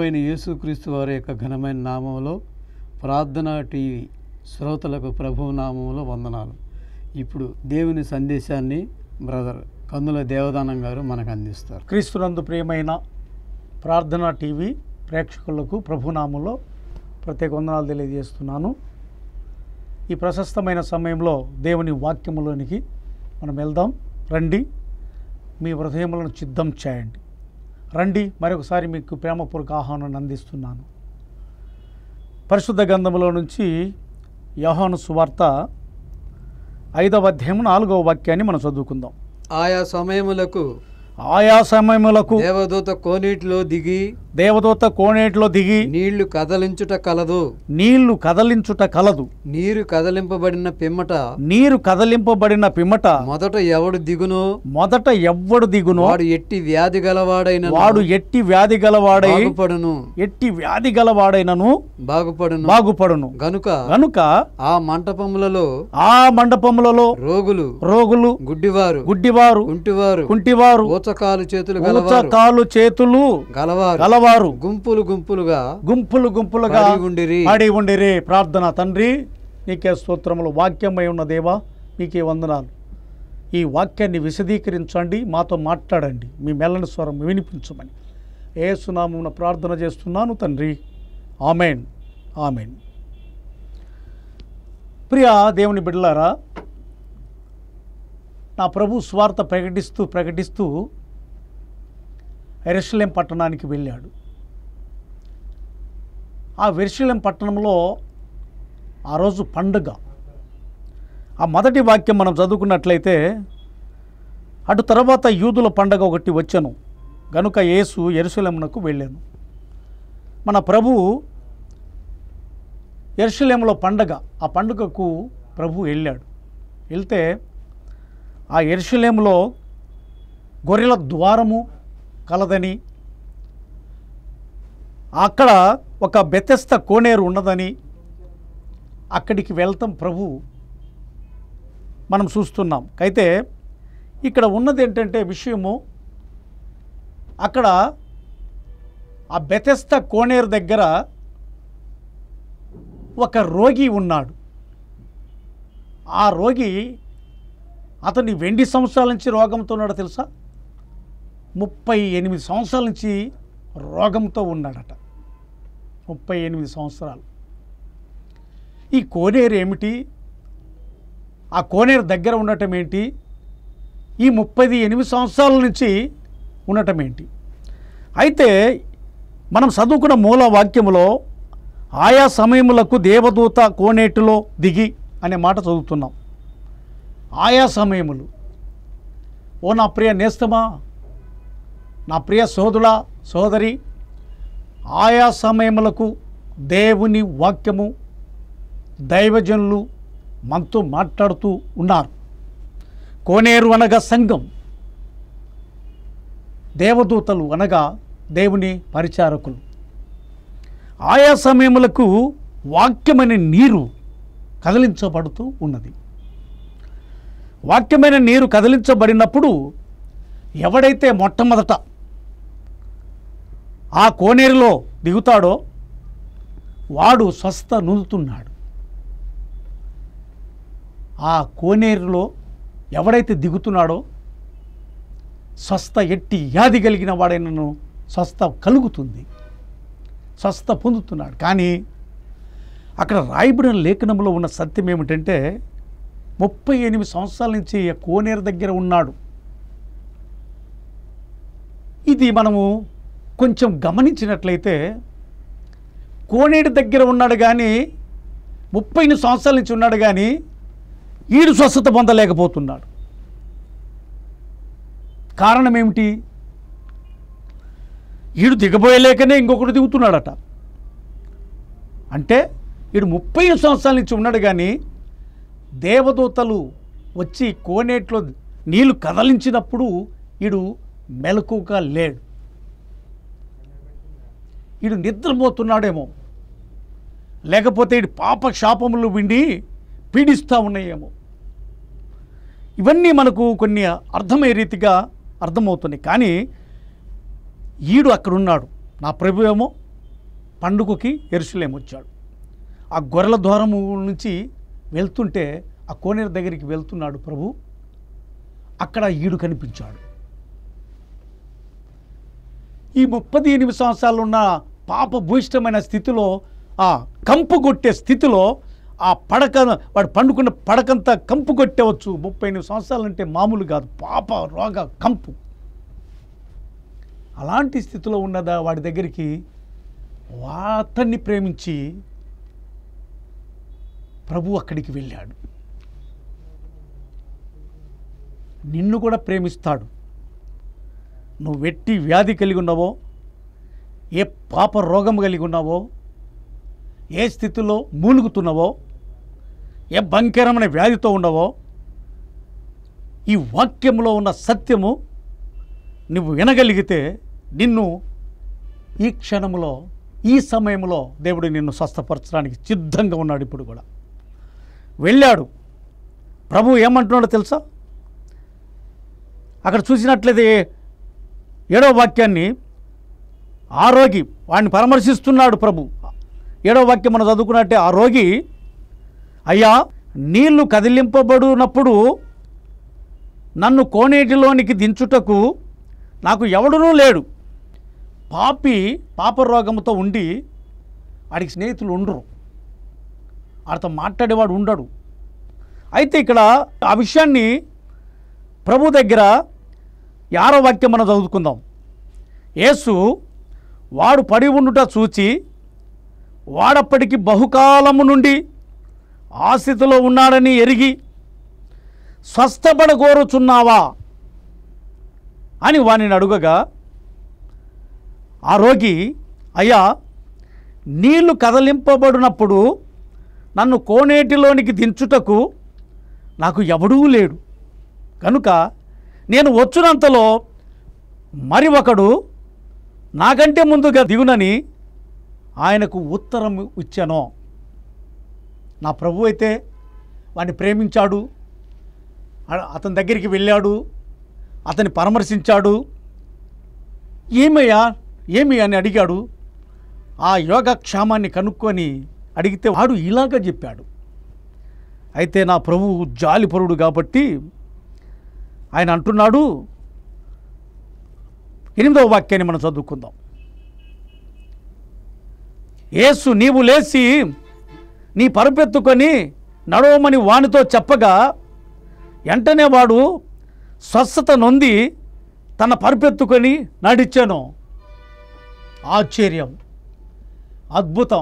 అయిన యేసుక్రీస్తు వారి యొక్క ఘనమైన నామంలో ప్రార్థనా టీవీ శ్రోతలకు ప్రభు నామంలో వందనాలు ఇప్పుడు దేవుని సందేశాన్ని బ్రదర్ కందుల దేవదానం గారు మనకు అందిస్తారు క్రీస్తునందు ప్రియమైన ప్రార్థన టీవీ ప్రేక్షకులకు ప్రభునామంలో ప్రత్యేక వందనాలు తెలియజేస్తున్నాను ఈ ప్రశస్తమైన సమయంలో దేవుని వాక్యములోనికి మనం వెళ్దాం రండి మీ హృదయములను సిద్ధం చేయండి రండి మరొకసారి మీకు ప్రేమపూర్వక ఆహ్వానాన్ని అందిస్తున్నాను పరిశుద్ధ గంధములో నుంచి యోహాను సువార్త ఐదవ అధ్యాయం నాలుగవ వాక్యాన్ని మనం చదువుకుందాం ఆయా సమయములకు ఆయా సమయములకు దేవదూత కోనేటిలో దిగి దేవదూత కోనేటిలో దిగి నీళ్లు కదలించుట కలదు నీళ్లు కదలించుట కలదు నీరు కదలింపబడిన పిమ్మట నీరు కదలింపబడిన పిమ్మట మొదట ఎవడు దిగునో మొదట ఎవ్వడు దిగునో వాడు ఎట్టి వ్యాధి గలవాడైన వాడు ఎట్టి వ్యాధి గలవాడై బాగుపడును ఎట్టి వ్యాధి గలవాడైనను బాగుపడును బాగుపడును గనుక గనుక ఆ మంటపములలో ఆ మండపములలో రోగులు రోగులు గుడ్డివారు గుడ్డివారు కుంటివారు కుంటివారు ఊచకాలు చేతులు గలవారు కాలు చేతులు గలవారు గలవారు గుంపులు గుంపులుగా గుంపులు గుంపులుగా పడి ఉండిరి పడి ఉండిరే ప్రార్థన తండ్రి నీకే స్తోత్రములు వాక్యమై ఉన్న దేవా నీకే వందనాలు ఈ వాక్యాన్ని విశదీకరించండి మాతో మాట్లాడండి మీ మెల్లని స్వరం వినిపించమని ఏ సునామమున ప్రార్థన చేస్తున్నాను తండ్రి ఆమెన్ ఆమెన్ ప్రియ దేవుని బిడ్డలారా నా ప్రభు స్వార్థ ప్రకటిస్తూ ప్రకటిస్తూ ఎరుషలేం పట్టణానికి వెళ్ళాడు ఆ వెర్షలేం పట్టణంలో ఆ రోజు పండుగ ఆ మొదటి వాక్యం మనం చదువుకున్నట్లయితే అటు తర్వాత యూదుల పండగ ఒకటి వచ్చాను గనుక యేసు ఎరుసలేమునకు వెళ్ళాను మన ప్రభు ఎరుసలేములో పండగ ఆ పండుగకు ప్రభు వెళ్ళాడు వెళ్తే ఆ ఎరుసలేములో గొర్రెల ద్వారము కలదని అక్కడ ఒక బెతెస్త కోనేరు ఉన్నదని అక్కడికి వెళ్తాం ప్రభు మనం చూస్తున్నాం అయితే ఇక్కడ ఉన్నది ఏంటంటే విషయము అక్కడ ఆ బెతెస్త కోనేరు దగ్గర ఒక రోగి ఉన్నాడు ఆ రోగి అతని వెండి సంవత్సరాల నుంచి రోగంతో ఉన్నాడో తెలుసా ముప్పై ఎనిమిది సంవత్సరాల నుంచి రోగంతో ఉన్నాడట ముప్పై ఎనిమిది సంవత్సరాలు ఈ కోనేరు ఏమిటి ఆ కోనేరు దగ్గర ఉండటం ఏంటి ఈ ముప్పై ఎనిమిది సంవత్సరాల నుంచి ఉండటం ఏంటి అయితే మనం చదువుకున్న మూల వాక్యములో ఆయా సమయములకు దేవదూత కోనేటిలో దిగి అనే మాట చదువుతున్నాం ఆయా సమయములు ఓ నా ప్రియ నేస్తమా నా ప్రియ సోదరుడా సోదరి ఆయా సమయములకు దేవుని వాక్యము దైవజనులు మనతో మాట్లాడుతూ ఉన్నారు కోనేరు అనగా సంఘం దేవదూతలు అనగా దేవుని పరిచారకులు ఆయా సమయములకు వాక్యమైన నీరు కదిలించబడుతూ ఉన్నది వాక్యమైన నీరు కదిలించబడినప్పుడు ఎవడైతే మొట్టమొదట ఆ కోనేరులో దిగుతాడో వాడు స్వస్థ నొందుతున్నాడు ఆ కోనేరులో ఎవడైతే దిగుతున్నాడో స్వస్థ ఎట్టి వ్యాధి కలిగిన వాడైనను స్వస్థ కలుగుతుంది స్వస్థ పొందుతున్నాడు కానీ అక్కడ రాయబడిన లేఖనంలో ఉన్న సత్యం ఏమిటంటే ముప్పై ఎనిమిది సంవత్సరాల నుంచి ఆ కోనేరు దగ్గర ఉన్నాడు ఇది మనము కొంచెం గమనించినట్లయితే కోనేరు దగ్గర ఉన్నాడు కానీ ముప్పై ఎనిమిది సంవత్సరాల నుంచి ఉన్నాడు కానీ ఈడు స్వస్థత పొందలేకపోతున్నాడు కారణం ఏమిటి ఈడు దిగబోయలేకనే ఇంకొకటి దిగుతున్నాడట అంటే ఈడు ముప్పై సంవత్సరాల నుంచి ఉన్నాడు కానీ దేవదూతలు వచ్చి కోనేట్లో నీళ్లు కదలించినప్పుడు ఈడు మెలకుగా లేడు ఈడు నిద్రపోతున్నాడేమో లేకపోతే ఈడు పాప శాపములు విండి పీడిస్తూ ఉన్నాయేమో ఇవన్నీ మనకు కొన్ని అర్థమయ్యే రీతిగా అర్థమవుతున్నాయి కానీ ఈడు అక్కడ ఉన్నాడు నా ప్రభు ఏమో పండుగకి ఎరుసలేం వచ్చాడు ఆ గొర్రెల ద్వారము నుంచి వెళ్తుంటే ఆ కోనేరు దగ్గరికి వెళ్తున్నాడు ప్రభు అక్కడ ఈడు కనిపించాడు ఈ ముప్పది ఎనిమిది సంవత్సరాలు ఉన్న పాప భూయిష్టమైన స్థితిలో ఆ కంపు కొట్టే స్థితిలో ఆ పడక వాడు పండుకున్న పడకంతా కంపు కొట్టవచ్చు ముప్పై ఎనిమిది సంవత్సరాలు అంటే మామూలు కాదు పాప రోగ కంపు అలాంటి స్థితిలో ఉన్నదా వాడి దగ్గరికి అతన్ని ప్రేమించి ప్రభు అక్కడికి వెళ్ళాడు నిన్ను కూడా ప్రేమిస్తాడు నువ్వు వెట్టి వ్యాధి కలిగి ఉన్నావో ఏ పాప రోగం కలిగి ఉన్నావో ఏ స్థితిలో మూలుగుతున్నావో ఏ భంకరమైన వ్యాధితో ఉండవో ఈ వాక్యంలో ఉన్న సత్యము నువ్వు వినగలిగితే నిన్ను ఈ క్షణంలో ఈ సమయంలో దేవుడు నిన్ను స్వస్థపరచడానికి సిద్ధంగా ఉన్నాడు ఇప్పుడు కూడా వెళ్ళాడు ప్రభు ఏమంటున్నాడో తెలుసా అక్కడ చూసినట్లయితే ఏడవ వాక్యాన్ని ఆ రోగి వాడిని పరామర్శిస్తున్నాడు ప్రభు ఏడవ వాక్యం మనం చదువుకున్నట్టే ఆ రోగి అయ్యా నీళ్లు కదిలింపబడినప్పుడు నన్ను కోనేటిలోనికి దించుటకు నాకు ఎవడునూ లేడు పాపి పాపరోగంతో ఉండి వాడికి స్నేహితులు ఉండరు వాడితో మాట్లాడేవాడు ఉండడు అయితే ఇక్కడ ఆ విషయాన్ని ప్రభు దగ్గర యారో వాక్యం మనం చదువుకుందాం యేసు వాడు పడి ఉండుట చూచి వాడప్పటికి బహుకాలము నుండి ఆ స్థితిలో ఉన్నాడని ఎరిగి స్వస్థపడగోరుచున్నావా అని వానిని అడుగగా ఆ రోగి అయ్యా నీళ్లు కదలింపబడినప్పుడు నన్ను కోనేటిలోనికి దించుటకు నాకు ఎవడూ లేడు కనుక నేను వచ్చినంతలో మరి ఒకడు నాకంటే ముందుగా దిగునని ఆయనకు ఉత్తరం ఇచ్చాను నా ప్రభు అయితే వాడిని ప్రేమించాడు ఆ- అతని దగ్గరికి వెళ్ళాడు అతన్ని పరామర్శించాడు ఏమయ్యా ఏమి అని అడిగాడు ఆ యోగక్షేమాన్ని కనుక్కొని అడిగితే వాడు ఇలాగ చెప్పాడు అయితే నా ప్రభు జాలిపరుడు కాబట్టి ఆయన అంటున్నాడు ఎనిమిదవ వాక్యాన్ని మనం చదువుకుందాం యేసు నీవు లేచి నీ పరుపెత్తుకొని నడవమని వానితో చెప్పగా వెంటనే వాడు స్వస్థత నొంది తన పరుపెత్తుకొని నడిచాను ఆశ్చర్యం అద్భుతం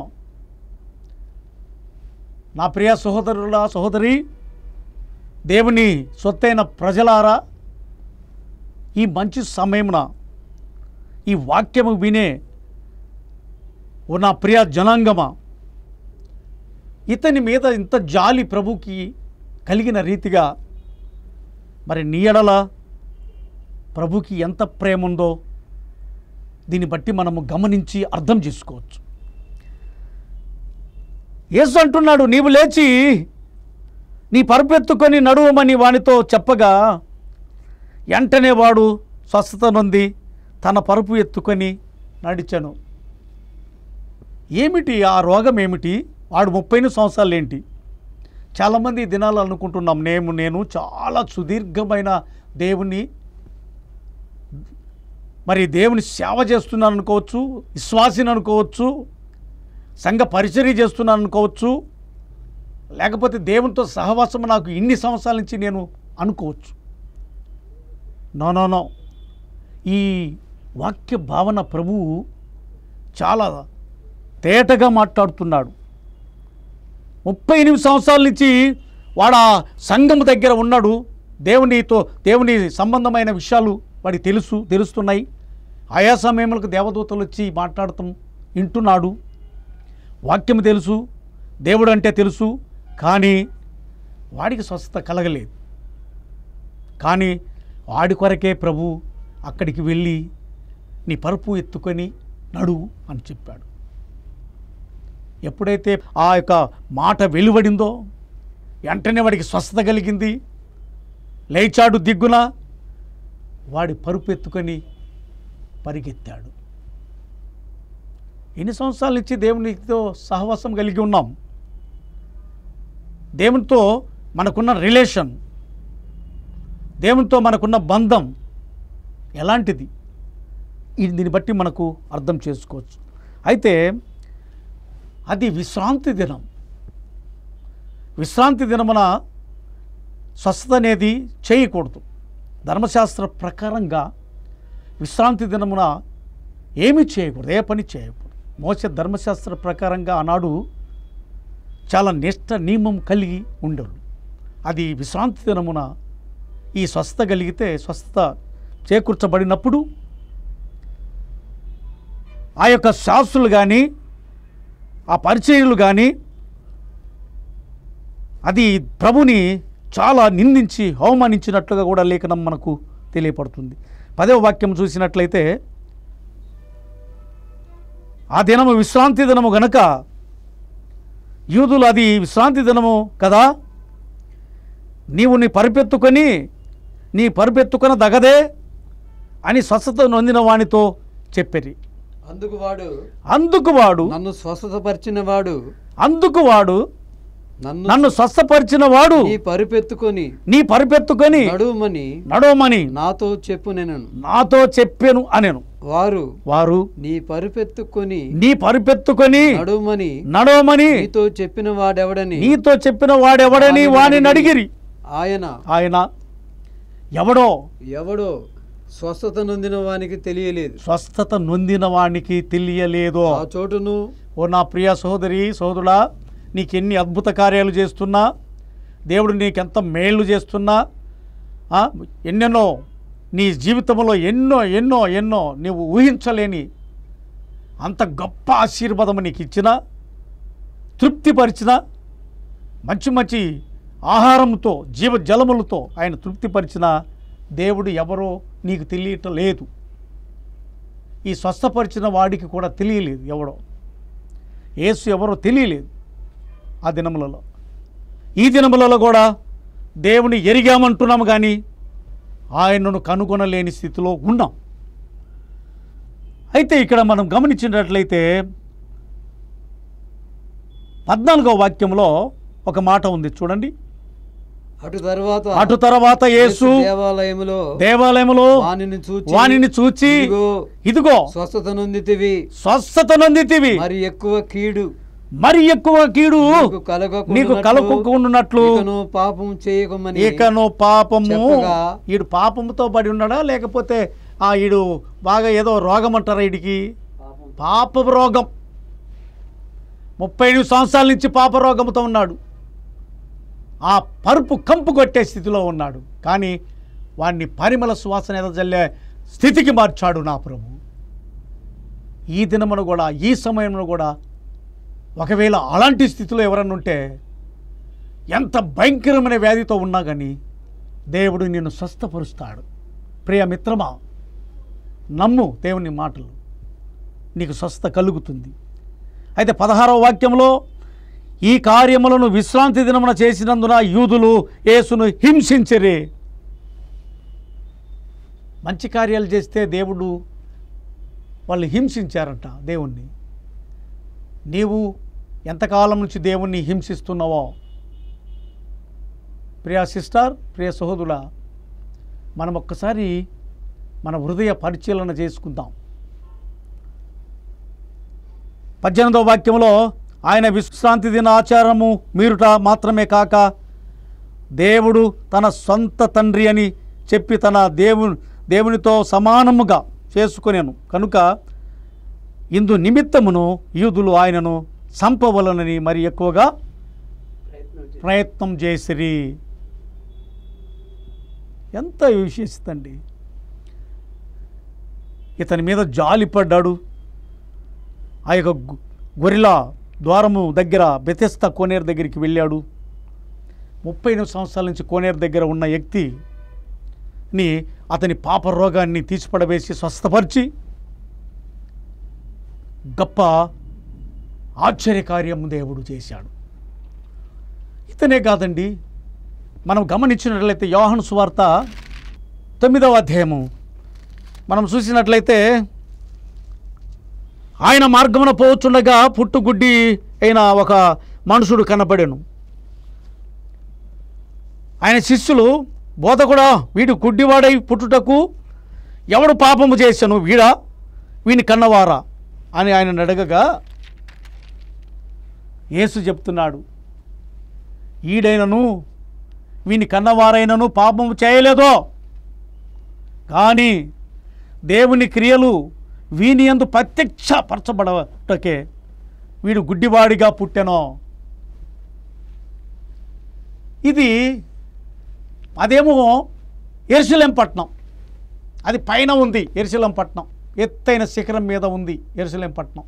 నా ప్రియ సహోదరుల సహోదరి దేవుని సొత్తైన ప్రజలారా ఈ మంచి సమయమున ఈ వాక్యము వినే ఓ నా ప్రియ జనాంగమా ఇతని మీద ఇంత జాలి ప్రభుకి కలిగిన రీతిగా మరి నీ ఎడల ప్రభుకి ఎంత ప్రేమ ఉందో దీన్ని బట్టి మనము గమనించి అర్థం చేసుకోవచ్చు యేసు అంటున్నాడు నీవు లేచి నీ పరుపెత్తుకొని నడువమని వానితో చెప్పగా వెంటనే వాడు స్వస్థత నొంది తన పరుపు ఎత్తుకొని నడిచాను ఏమిటి ఆ రోగం ఏమిటి వాడు ముప్పై సంవత్సరాలు ఏంటి చాలామంది ఈ దినాలు అనుకుంటున్నాం నేను నేను చాలా సుదీర్ఘమైన దేవుని మరి దేవుని సేవ చేస్తున్నాను అనుకోవచ్చు విశ్వాసిని అనుకోవచ్చు సంఘ పరిచర్య చేస్తున్నాను అనుకోవచ్చు లేకపోతే దేవునితో సహవాసం నాకు ఇన్ని సంవత్సరాల నుంచి నేను అనుకోవచ్చు నో నో నో ఈ వాక్య భావన ప్రభువు చాలా తేటగా మాట్లాడుతున్నాడు ముప్పై ఎనిమిది సంవత్సరాల నుంచి వాడు ఆ సంఘం దగ్గర ఉన్నాడు దేవునితో దేవుని సంబంధమైన విషయాలు వాడికి తెలుసు తెలుస్తున్నాయి ఆయా సమయములకు దేవదూతలు వచ్చి మాట్లాడటం వింటున్నాడు వాక్యం తెలుసు దేవుడు అంటే తెలుసు కానీ వాడికి స్వస్థత కలగలేదు కానీ వాడి కొరకే ప్రభు అక్కడికి వెళ్ళి నీ పరుపు ఎత్తుకొని నడువు అని చెప్పాడు ఎప్పుడైతే ఆ యొక్క మాట వెలువడిందో వెంటనే వాడికి స్వస్థత కలిగింది లేచాడు దిగ్గున వాడి పరుపు ఎత్తుకొని పరిగెత్తాడు ఎన్ని సంవత్సరాల నుంచి దేవునితో సహవాసం కలిగి ఉన్నాం దేవునితో మనకున్న రిలేషన్ దేవునితో మనకున్న బంధం ఎలాంటిది ఇది దీన్ని బట్టి మనకు అర్థం చేసుకోవచ్చు అయితే అది విశ్రాంతి దినం విశ్రాంతి దినమున స్వస్థత అనేది చేయకూడదు ధర్మశాస్త్ర ప్రకారంగా విశ్రాంతి దినమున ఏమీ చేయకూడదు ఏ పని చేయకూడదు మోస ధర్మశాస్త్ర ప్రకారంగా ఆనాడు చాలా నిష్ట నియమం కలిగి ఉండరు అది విశ్రాంతి దినమున ఈ స్వస్థత కలిగితే స్వస్థత చేకూర్చబడినప్పుడు ఆ యొక్క శాస్త్రులు కానీ ఆ పరిచయులు కానీ అది ప్రభుని చాలా నిందించి అవమానించినట్లుగా కూడా లేఖనం మనకు తెలియపడుతుంది పదవ వాక్యం చూసినట్లయితే ఆ దినము విశ్రాంతి దినము గనక యూదులు అది విశ్రాంతి దినము కదా నీవు నీ పరిపెత్తుకొని నీ పరిపెత్తుకొన దగదే అని స్వస్థత నొందిన వానితో చెప్పిరి అందుకు వాడు అందుకు వాడు నన్ను స్వస్థతపరిచిన వాడు అందుకు వాడు నన్ను నన్ను స్వస్థపరిచిన వాడు నీ పరిపెత్తుకొని నీ పరిపెత్తుకొని నడుమని నడవమని నాతో చెప్పు నేను నాతో చెప్పాను అనెను వారు వారు నీ పరిపెత్తుకొని నీ పరిపెత్తుకొని నడుమని నడవమని నీతో చెప్పిన వాడెవడని నీతో చెప్పిన వాడెవడని వాణిని అడిగిరి ఆయన ఆయన ఎవడో ఎవడో స్వస్థత నొందిన వానికి తెలియలేదు స్వస్థత నొందిన వానికి తెలియలేదో ఆ చోటును ఓ నా ప్రియ సహోదరి సహోదరుడా నీకెన్ని అద్భుత కార్యాలు చేస్తున్నా దేవుడు నీకెంత మేళ్ళు చేస్తున్నా ఆ, ఎన్నెన్నో నీ జీవితంలో ఎన్నో ఎన్నో ఎన్నో నీవు ఊహించలేని అంత గొప్ప ఆశీర్వాదం నీకు ఇచ్చిన తృప్తిపరిచిన మంచి మంచి ఆహారంతో జీవ జలములతో ఆయన తృప్తిపరిచిన దేవుడు ఎవరో నీకు తెలియటం లేదు ఈ స్వస్థపరిచిన వాడికి కూడా తెలియలేదు ఎవడో యేసు ఎవరో తెలియలేదు ఆ దినములలో ఈ దినములలో కూడా దేవుని ఎరిగామంటున్నాము కానీ ఆయనను కనుగొనలేని స్థితిలో ఉన్నాం అయితే ఇక్కడ మనం గమనించినట్లయితే పద్నాలుగో వాక్యంలో ఒక మాట ఉంది చూడండి అటు తర్వాత అటు తర్వాత యేసు దేవాలయములో దేవాలయములో వానిని చూచి వానిని చూచి ఇదిగో ఇదిగో స్వస్థత నొందితివి స్వస్థత నొందితివి మరి ఎక్కువ కీడు మరి ఎక్కువ కీడు నీకు కలగకుండునట్లు నీకు కలగకుండునట్లు ఇకను పాపం చేయకమని ఇకను పాపము చెప్పగా ఈడు పాపముతో పడి ఉన్నాడా లేకపోతే ఆ ఈడు బాగా ఏదో రోగం అంటారా వీడికి పాప రోగం ముప్పై ఎనిమిది సంవత్సరాల నుంచి పాప రోగంతో ఉన్నాడు ఆ పరుపు కంపు కొట్టే స్థితిలో ఉన్నాడు కానీ వాడిని పరిమళ సువాసన ఎదజల్లే స్థితికి మార్చాడు నా ప్రభు ఈ దినమును కూడా ఈ సమయంలో కూడా ఒకవేళ అలాంటి స్థితిలో ఎవరన్నా ఉంటే ఎంత భయంకరమైన వ్యాధితో ఉన్నా కానీ దేవుడు నిన్ను స్వస్థపరుస్తాడు ప్రియ మిత్రమా నమ్ము దేవుని మాటలు నీకు స్వస్థ కలుగుతుంది అయితే పదహారవ వాక్యంలో ఈ కార్యములను విశ్రాంతి దినమున చేసినందున యూదులు యేసును హింసించరే మంచి కార్యాలు చేస్తే దేవుడు వాళ్ళు హింసించారంట దేవుణ్ణి నీవు ఎంతకాలం నుంచి దేవుణ్ణి హింసిస్తున్నావో ప్రియా సిస్టర్ ప్రియ సహోదరుల మనం ఒక్కసారి మన హృదయ పరిశీలన చేసుకుందాం పద్దెనిమిదవ వాక్యంలో ఆయన విశ్రాంతి దిన ఆచారము మీరుట మాత్రమే కాక దేవుడు తన సొంత తండ్రి అని చెప్పి తన దేవు దేవునితో సమానముగా చేసుకునేను కనుక ఇందు నిమిత్తమును యూదులు ఆయనను చంపవలనని మరి ఎక్కువగా ప్రయత్నం చేసిరి ఎంత విశేషితండి ఇతని మీద జాలి పడ్డాడు ఆ యొక్క గు- గొరిలా ద్వారము దగ్గర బెతెస్త కోనేరు దగ్గరికి వెళ్ళాడు ముప్పై ఎనిమిది సంవత్సరాల నుంచి కోనేరు దగ్గర ఉన్న వ్యక్తిని అతని పాప రోగాన్ని తీసిపడవేసి స్వస్థపరిచి గొప్ప ఆశ్చర్యకార్యం దేవుడు చేశాడు ఇతనే కాదండి మనం గమనించినట్లయితే యోహాను సువార్త తొమ్మిదవ అధ్యాయము మనం చూసినట్లయితే ఆయన మార్గమున పోవచ్చుండగా పుట్టుగుడ్డి అయిన ఒక మనుషుడు కనపడెను ఆయన శిష్యులు బోధకుడా వీడు గుడ్డివాడై పుట్టుటకు ఎవడు పాపము చేశాను వీడా వీని కన్నవారా అని ఆయన అడగగా యేసు చెప్తున్నాడు ఈడైనను వీని కన్నవారైనను పాపము చేయలేదో కానీ దేవుని క్రియలు వీని ఎందు ప్రత్యక్షపరచబడటకే వీడు గుడ్డివాడిగా పుట్టెనో ఇది అదేమో ఎరుసలేం పట్నం అది పైన ఉంది ఎరుసలేం పట్నం ఎత్తైన శిఖరం మీద ఉంది ఎరుసలేం పట్నం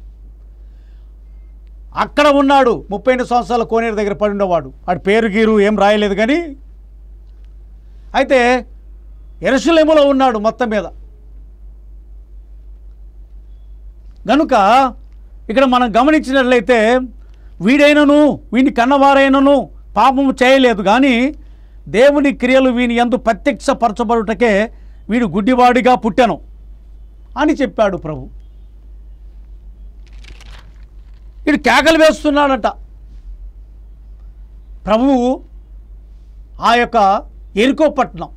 అక్కడ ఉన్నాడు ముప్పై ఎనిమిది సంవత్సరాల కోనేరు దగ్గర పడి ఉండేవాడు వాడి పేరు గీరు ఏం రాయలేదు కానీ అయితే ఎరుసలేములో ఉన్నాడు మొత్తం మీద గనుక ఇక్కడ మనం గమనించినట్లయితే వీడైనను వీని కన్నవారైనను పాపము చేయలేదు కానీ దేవుని క్రియలు వీని ఎందు ప్రత్యక్షపరచబడుటకే వీడు గుడ్డివాడిగా పుట్టాను అని చెప్పాడు ప్రభు వీడు కేకలు వేస్తున్నాడట ప్రభువు ఆ యొక్క ఎరుకో పట్టణం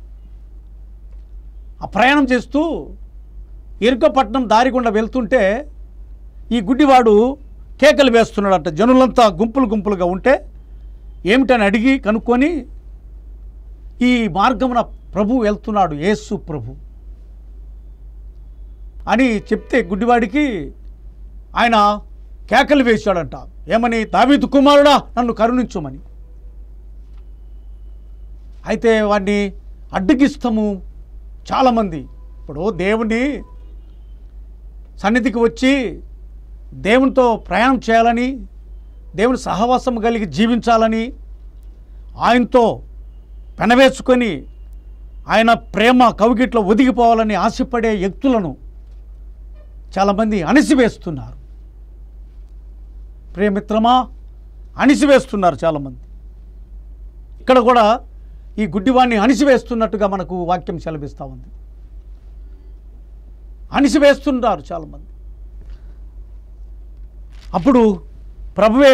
ఆ ప్రయాణం చేస్తూ ఎరుకపట్నం దారి గుండా వెళ్తుంటే ఈ గుడ్డివాడు కేకలు వేస్తున్నాడట జనులంతా గుంపులు గుంపులుగా ఉంటే ఏమిటని అడిగి కనుక్కొని ఈ మార్గమున ప్రభు వెళ్తున్నాడు యేసు ప్రభు అని చెప్తే గుడ్డివాడికి ఆయన కేకలు వేశాడంట ఏమని దావీదు కుమారుడా నన్ను కరుణించుమని అయితే వాడిని అడ్డగిస్తాము చాలామంది ఇప్పుడు దేవుని సన్నిధికి వచ్చి దేవునితో ప్రయాణం చేయాలని దేవుని సహవాసం కలిగి జీవించాలని ఆయనతో పెనవేసుకొని ఆయన ప్రేమ కవిగిట్లో ఒదిగిపోవాలని ఆశపడే వ్యక్తులను చాలామంది అణిసివేస్తున్నారు ప్రియమిత్రమా అణిసివేస్తున్నారు చాలామంది ఇక్కడ కూడా ఈ గుడ్డివాణ్ణి అణిసివేస్తున్నట్టుగా మనకు వాక్యం సెలవిస్తూ ఉంది అణిసివేస్తున్నారు చాలామంది అప్పుడు ప్రభువే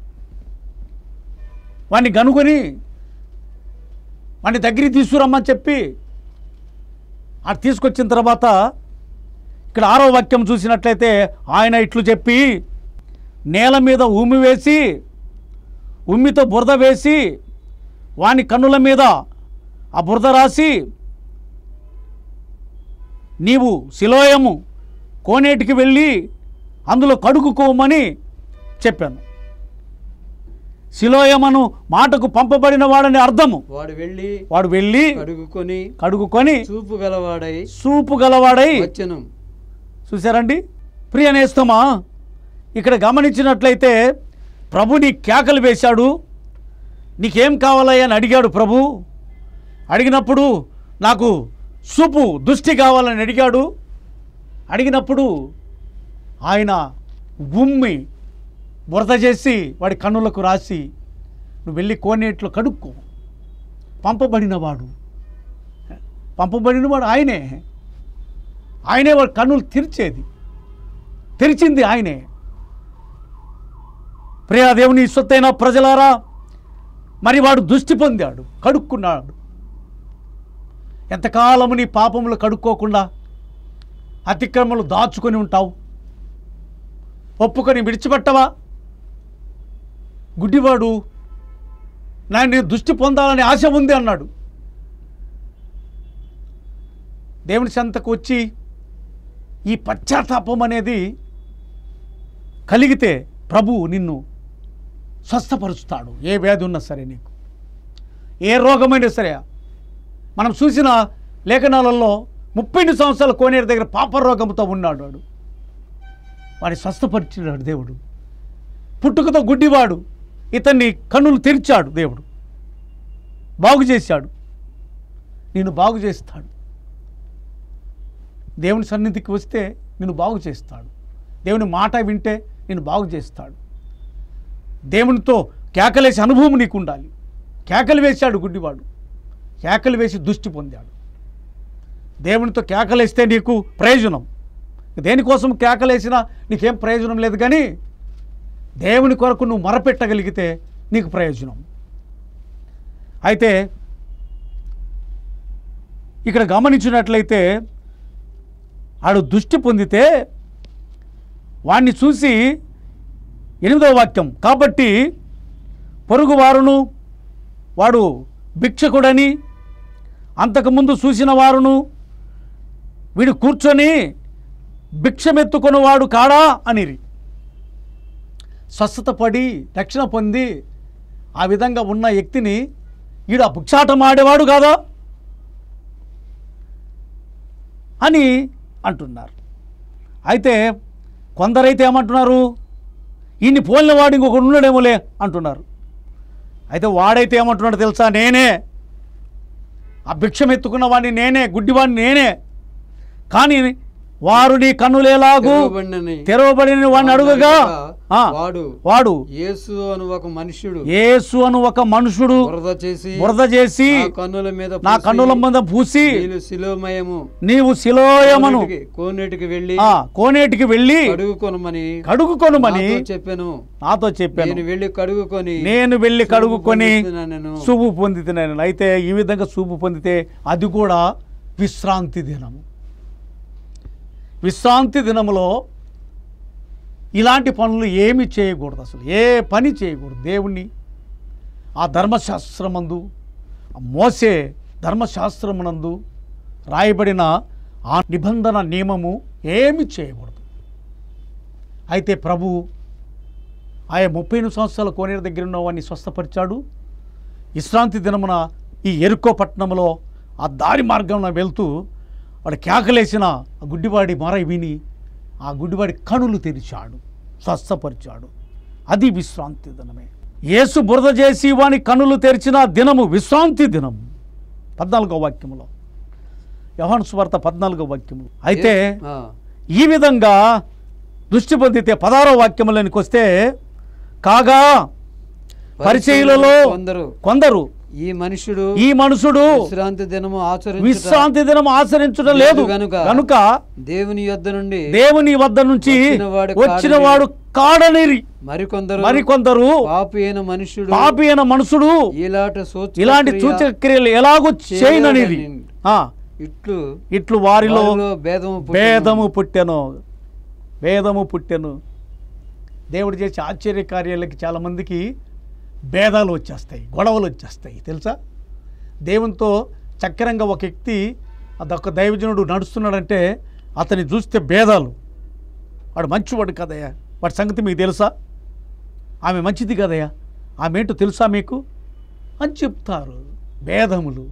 వాడిని కనుగొని వాడిని దగ్గరికి తీసుకురమ్మని చెప్పి అటు తీసుకొచ్చిన తర్వాత ఇక్కడ ఆరో వాక్యం చూసినట్లయితే ఆయన ఇట్లు చెప్పి నేల మీద ఉమ్మి వేసి ఉమ్మితో బురద వేసి వాని కన్నుల మీద ఆ బురద రాసి నీవు శిలోయము కోనేటికి వెళ్ళి అందులో కడుగుకోమని చెప్పాను శిలోయమను మాటకు పంపబడిన వాడని అర్థము వాడు వెళ్ళి వాడు వెళ్ళి కడుగుకొని కడుగుకొని చూపు గలవాడై సూపు గలవాడై వచ్చను చూసారండి ప్రియ నేస్తమా ఇక్కడ గమనించినట్లయితే ప్రభుని కేకలు వేశాడు నీకేం కావాలయ్యా అని అడిగాడు ప్రభు అడిగినప్పుడు నాకు సూపు దృష్టి కావాలని అడిగాడు అడిగినప్పుడు ఆయన ఉమ్మి బురద చేసి వాడి కన్నులకు రాసి నువ్వు వెళ్ళి కోనేట్లో కడుక్కో పంపబడినవాడు పంపబడినవాడు ఆయనే ఆయనే వాడి కన్నులు తెరిచేది తెరిచింది ఆయనే ప్రియా దేవుని సొత్తైన ప్రజలారా మరి వాడు దృష్టి పొందాడు కడుక్కున్నాడు ఎంతకాలము నీ పాపములు కడుక్కోకుండా అతిక్రమలు దాచుకొని ఉంటావు ఒప్పుకొని విడిచిపెట్టవా గుడ్డివాడు నా నీ దృష్టి పొందాలని ఆశ ఉంది అన్నాడు దేవుని సంతకు వచ్చి ఈ పశ్చాత్తాపం అనేది కలిగితే ప్రభువు నిన్ను స్వస్థపరుస్తాడు ఏ వ్యాధి ఉన్నా సరే నీకు ఏ రోగమైనా సరే మనం చూసిన లేఖనాలలో ముప్పై ఎనిమిది సంవత్సరాల కోనేరు దగ్గర పాప రోగంతో ఉన్నాడు వాడు వాడిని స్వస్థపరిచినాడు దేవుడు పుట్టుకతో గుడ్డివాడు ఇతన్ని కన్నులు తెరిచాడు దేవుడు బాగు చేశాడు నేను బాగు చేస్తాడు దేవుని సన్నిధికి వస్తే నేను బాగు చేస్తాడు దేవుని మాట వింటే నేను బాగు చేస్తాడు దేవునితో కేకలేసే అనుభవం నీకు ఉండాలి కేకలు వేశాడు గుడ్డివాడు కేకలు వేసి దృష్టి పొందాడు దేవునితో కేకలేస్తే నీకు ప్రయోజనం దేనికోసం కేకలేసినా నీకేం ప్రయోజనం లేదు కానీ దేవుని కొరకు నువ్వు మరపెట్టగలిగితే నీకు ప్రయోజనం అయితే ఇక్కడ గమనించినట్లయితే ఆడు దృష్టి పొందితే వాణ్ణి చూసి ఎనిమిదవ వాక్యం కాబట్టి పొరుగువారును వాడు భిక్షకుడని అంతకుముందు చూసిన వారును వీడు కూర్చొని భిక్షమెత్తుకున్నవాడు కాడా అనిరి స్వస్థత పడి రక్షణ పొంది ఆ విధంగా ఉన్న వ్యక్తిని ఈడు ఆ భిక్షాటం ఆడేవాడు కాదా అని అంటున్నారు అయితే కొందరైతే ఏమంటున్నారు ఈయన్ని పోలిన వాడు ఇంకొకడు ఉన్నాడేమోలే అంటున్నారు అయితే వాడైతే ఏమంటున్నాడు తెలుసా నేనే ఆ భిక్షం ఎత్తుకున్న వాడిని నేనే గుడ్డివాడిని నేనే కానీ వారు నీ కన్నులేలాగు తెరవబడినని తెరవబడిన వాడిని అడుగగా ఆ, వాడు వాడు యేసు అను ఒక మనుష్యుడు యేసు అను ఒక మనుషుడు బురద చేసి బురద చేసి నా కన్నుల మీద నా పూసి, కన్నుల మీద పూసి నీళ్ళు శిలోమయము నీవు శిలోయమను కోనేటికి- కోనేటికి వెళ్ళి ఆ, కోనేటికి వెళ్ళి కడుగుకొనమని కడుగుకొనుమని నాతో చెప్పాను నాతో చెప్పాను నేను వెళ్ళి కడుగుకొని నేను వెళ్ళి కడుగుకొని నేను శుభు పొందితున్నాను అయితే ఈ విధంగా శుభు పొందితే అది కూడా విశ్రాంతి దినము విశ్రాంతి దినములో ఇలాంటి పనులు ఏమి చేయకూడదు అసలు ఏ పని చేయకూడదు దేవుణ్ణి ఆ ధర్మశాస్త్రమందు ఆ మోసే ధర్మశాస్త్రమునందు రాయబడిన ఆ నిబంధన నియమము ఏమి చేయకూడదు అయితే ప్రభు ఆయా ముప్పై ఎనిమిది సంవత్సరాల కోనేరు దగ్గర ఉన్న వాడిని స్వస్థపరిచాడు విశ్రాంతి దినమున ఈ ఎరుకో పట్టణంలో ఆ దారి మార్గంలో వెళ్తూ వాడు కేకలేసిన ఆ గుడ్డివాడి మొర విని ఆ గుడ్డివాడి కనులు తెరిచాడు స్వస్థపరిచాడు అది విశ్రాంతి దినమే యేసు బురద చేసి వాని కనులు తెరిచిన దినము విశ్రాంతి దినం పద్నాలుగో వాక్యములో యవన్ సువార్త పద్నాలుగో వాక్యము అయితే ఆ, ఈ విధంగా దృష్టి పొందితే పదారో వాక్యములోనికి వస్తే కాగా పరిచయులలో కొందరు కొందరు ఈ మనుషుడు ఈ మనుషుడు విశ్రాంతి దినము ఆచరించుట విశ్రాంతి దినం ఆచరించడం లేదు గనుక కనుక దేవుని యొద్ద నుండి దేవుని వద్ద నుంచి వచ్చినవాడు వచ్చిన వాడు కాడనిరి మరికొందరు మరికొందరు పాపి అయిన మనుషుడు పాపి అయిన మనుషుడు ఇలాంటి సూచక ఇలాంటి క్రియ సూచక క్రియలు ఎలాగో చేయననిది చేయనని. ఆ, ఇట్లు ఇట్లు వారిలో వారిలో భేదము పుట్టును. భేదము పుట్టెను భేదము పుట్టెను దేవుడు చేసే ఆశ్చర్య కార్యాలకి చాలామందికి భేదాలు వచ్చేస్తాయి గొడవలు వచ్చేస్తాయి తెలుసా దేవునితో చక్రంగా ఒక వ్యక్తి అదొక దైవజనుడు నడుస్తున్నాడంటే అతన్ని చూస్తే భేదాలు వాడు మంచివాడు కదయ్యా వాడి సంగతి మీకు తెలుసా ఆమె మంచిది కదయ్యా ఆమె ఏంటో తెలుసా మీకు అని చెప్తారు భేదములు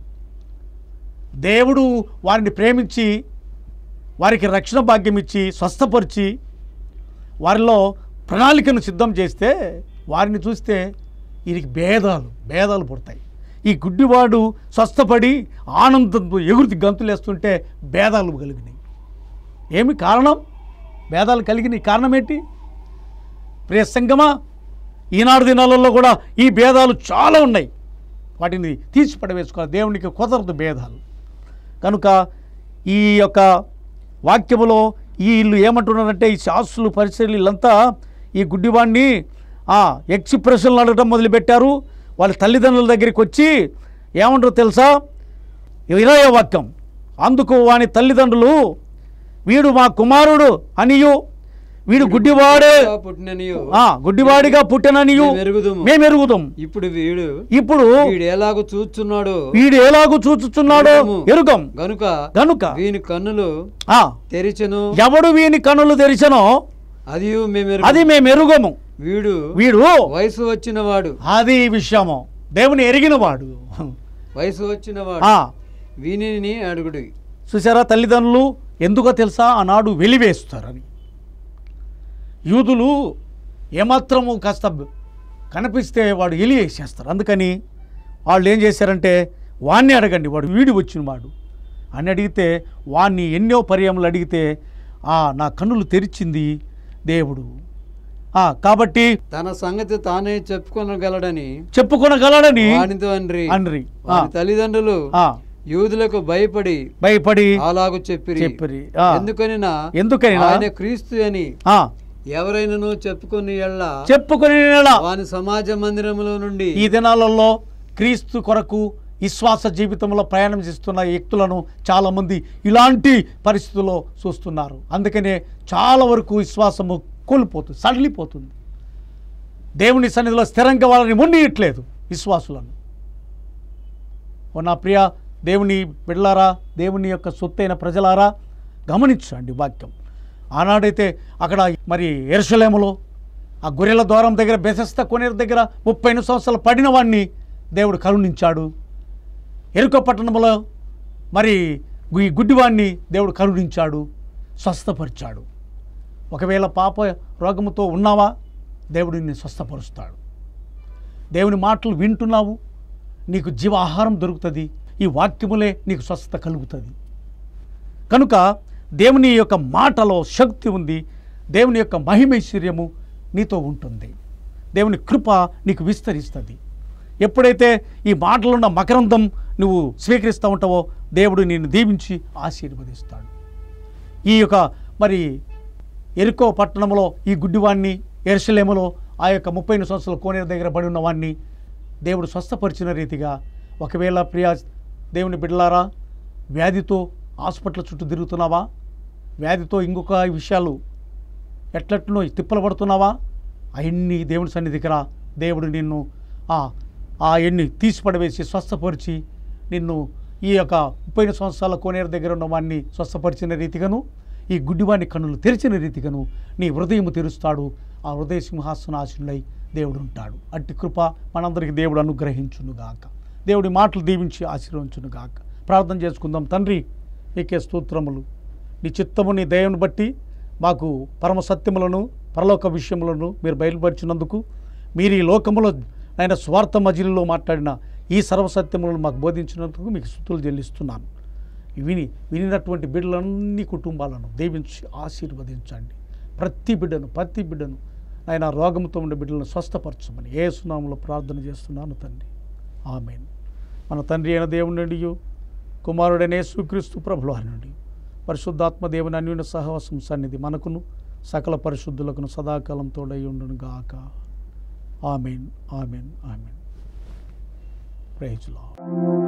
దేవుడు వారిని ప్రేమించి వారికి రక్షణ భాగ్యం ఇచ్చి స్వస్థపరిచి వారిలో ప్రణాళికను సిద్ధం చేస్తే వారిని చూస్తే వీరికి భేదాలు భేదాలు పుడతాయి ఈ గుడ్డివాడు స్వస్థపడి ఆనందంతో ఎగురుతి గంతులేస్తుంటే భేదాలు కలిగినాయి ఏమి కారణం భేదాలు కలిగినాయి కారణం ఏంటి ప్రియ సంగమా ఈనాడు దినాలలో కూడా ఈ భేదాలు చాలా ఉన్నాయి వాటిని తీసి పడవేసుకోవాలి దేవునికి కుదరదు భేదాలు కనుక ఈ యొక్క వాక్యములో ఈ ఇల్లు ఏమంటున్నారంటే ఈ శాస్త్రులు పరిశీలి వీళ్ళంతా ఈ గుడ్డివాడిని ఎక్స్ప్రెషన్లు అడగడం మొదలుపెట్టారు వాళ్ళ తల్లిదండ్రుల దగ్గరికి వచ్చి ఏమంటారో తెలుసా ఇరవై వాక్యం అందుకు వాని తల్లిదండ్రులు వీడు మా కుమారుడు అనియు వీడు గుడ్డివాడే పుట్టిననియు ఆ, గుడ్డివాడిగా పుట్టననియు మేము ఎరుగుదుము. మేము ఎరుగుదాం ఇప్పుడు వీడు ఇప్పుడు వీడు ఎలాగో చూచున్నాడు వీడు ఎలాగూ చూచుచున్నాడో ఎరుగము. ఎరుగం గనుక గనుక వీని కన్నులు ఆ, తెరిచెను ఎవడు వీని కనులు తెరిచనో అది మేము అది మేము ఎరుగము వీడు వీడు వయసు వచ్చిన వాడు అది విషయము దేవుని ఎరిగిన వాడు వయసు వచ్చిన వాడు ఆ, వీనిని అడుగుడు చూసారా తల్లిదండ్రులు ఎందుకో తెలుసా ఆనాడు వెలివేస్తారని యూదులు ఏమాత్రము కాస్త కనిపిస్తే వాడు ఎలి వేసేస్తారు అందుకని వాళ్ళు ఏం చేశారంటే వాణ్ణి అడగండి వాడు వీడి వచ్చిన వాడు అని అడిగితే వాణ్ణి ఎన్నో పర్యములు అడిగితే "ఆ, నా కన్నులు తెరిచింది దేవుడు ఆ, కాబట్టి తన సంగతి తానే చెప్పుకొనగలడని చెప్పుకొనగలడని వానితో అండ్రి అండ్రి ఆ, వారి తల్లిదండ్రులు ఆ, యూదులకు భయపడి భయపడి అలాగు చెప్పిరి చెప్పిరి ఆ. ఎందుకనినా ఎందుకనినా? ఆయన క్రీస్తు అని ఆ, ఎవరైనాను చెప్పుకుని ఎళ్ళ చెప్పుకొని నెల వాని సమాజ మందిరములో నుండి ఈ దినాలలో క్రీస్తు కొరకు విశ్వాస జీవితంలో ప్రయాణం చేస్తున్న వ్యక్తులను చాలామంది ఇలాంటి పరిస్థితుల్లో చూస్తున్నారు అందుకనే చాలా వరకు విశ్వాసము కోల్పోతుంది సడలిపోతుంది దేవుని సన్నిధిలో స్థిరంగా వాళ్ళని మునియట్లేదు విశ్వాసులను ఓ నా ప్రియ దేవుని బిడ్డలారా దేవుని యొక్క సొత్తైన ప్రజలారా గమనించండి వాక్యం ఆనాడైతే అక్కడ మరి ఎరుసలేములో ఆ గొర్రెల ద్వారం దగ్గర బెసస్త కొనేరు దగ్గర ముప్పై ఎనిమిది సంవత్సరాలు పడిన వాడిని దేవుడు కరుణించాడు ఎరుక పట్టణంలో మరి ఈ గుడ్డివాణ్ణి దేవుడు కరుణించాడు స్వస్థపరిచాడు ఒకవేళ పాప రోగముతో ఉన్నావా దేవుడు నిన్ను స్వస్థపరుస్తాడు దేవుని మాటలు వింటున్నావు నీకు జీవ ఆహారం దొరుకుతుంది ఈ వాక్యములే నీకు స్వస్థత కలుగుతుంది కనుక దేవుని యొక్క మాటలో శక్తి ఉంది దేవుని యొక్క మహిమైశ్వర్యము నీతో ఉంటుంది దేవుని కృప నీకు విస్తరిస్తుంది ఎప్పుడైతే ఈ మాటలున్న మకరందం నువ్వు స్వీకరిస్తూ ఉంటావో దేవుడు నిన్ను దీవించి ఆశీర్వదిస్తాడు ఈ యొక్క మరి ఎరుకో పట్టణంలో ఈ గుడ్డివాణ్ణి ఎరుసలేములో ఆ యొక్క ముప్పై ఎనిమిది సంవత్సరాల కోనేరు దగ్గర పడి ఉన్న వాడిని దేవుడు స్వస్థపరిచిన రీతిగా ఒకవేళ ప్రియా దేవుని బిడ్డలారా వ్యాధితో హాస్పిటల్ చుట్టూ తిరుగుతున్నావా వ్యాధితో ఇంకొక విషయాలు ఎట్లెట్లనో తిప్పలు పడుతున్నావా అవన్నీ దేవుని సన్నిధికి రా దేవుడు నిన్ను ఆ ఆ ఎన్ని తీసి పడవేసి స్వస్థపరిచి నిన్ను ఈ యొక్క ముప్పై ఎనిమిది సంవత్సరాల కోనేరు దగ్గర ఉన్న వాడిని స్వస్థపరిచిన రీతిగాను ఈ గుడ్డివాడిని కన్నులు తెరిచిన రీతిగాను నీ హృదయము తెరుస్తాడు ఆ హృదయ సింహాసనాశులై దేవుడు ఉంటాడు అట్టి కృప మనందరికి దేవుడు అనుగ్రహించునుగాక దేవుడి మాటలు దీవించి ఆశీర్వదించునుగాక ప్రార్థన చేసుకుందాం తండ్రి నీకే స్తోత్రములు నీ చిత్తము నీ దయను బట్టి మాకు పరమ సత్యములను పరలోక విషయములను మీరు బయలుపరిచినందుకు మీరు ఈ లోకములో ఆయన స్వార్థ మజిల్లో మాట్లాడిన ఈ సర్వసత్యములను మాకు బోధించినందుకు మీకు స్థుతులు చెల్లిస్తున్నాను విని వినినటువంటి బిడ్డలన్నీ కుటుంబాలను దీవించి ఆశీర్వదించండి ప్రతి బిడ్డను ప్రతి బిడ్డను ఆయన రోగంతో ఉండే బిడ్డలను స్వస్థపరచమని ఏ సునామంలో ప్రార్థన చేస్తున్నాను తండ్రి ఆమెన్ మన తండ్రి అయిన దేవుని నుండి కుమారుడనే సుక్రీస్తు ప్రభుల నుండి పరిశుద్ధాత్మ దేవుని అన్యున సహవాసం సన్నిధి మనకును సకల పరిశుద్ధులకును సదాకాలం తోడై ఉండును గాక ఆమెన్ ఆమెన్ ఆమెన్ ప్రైజ్ లార్డ్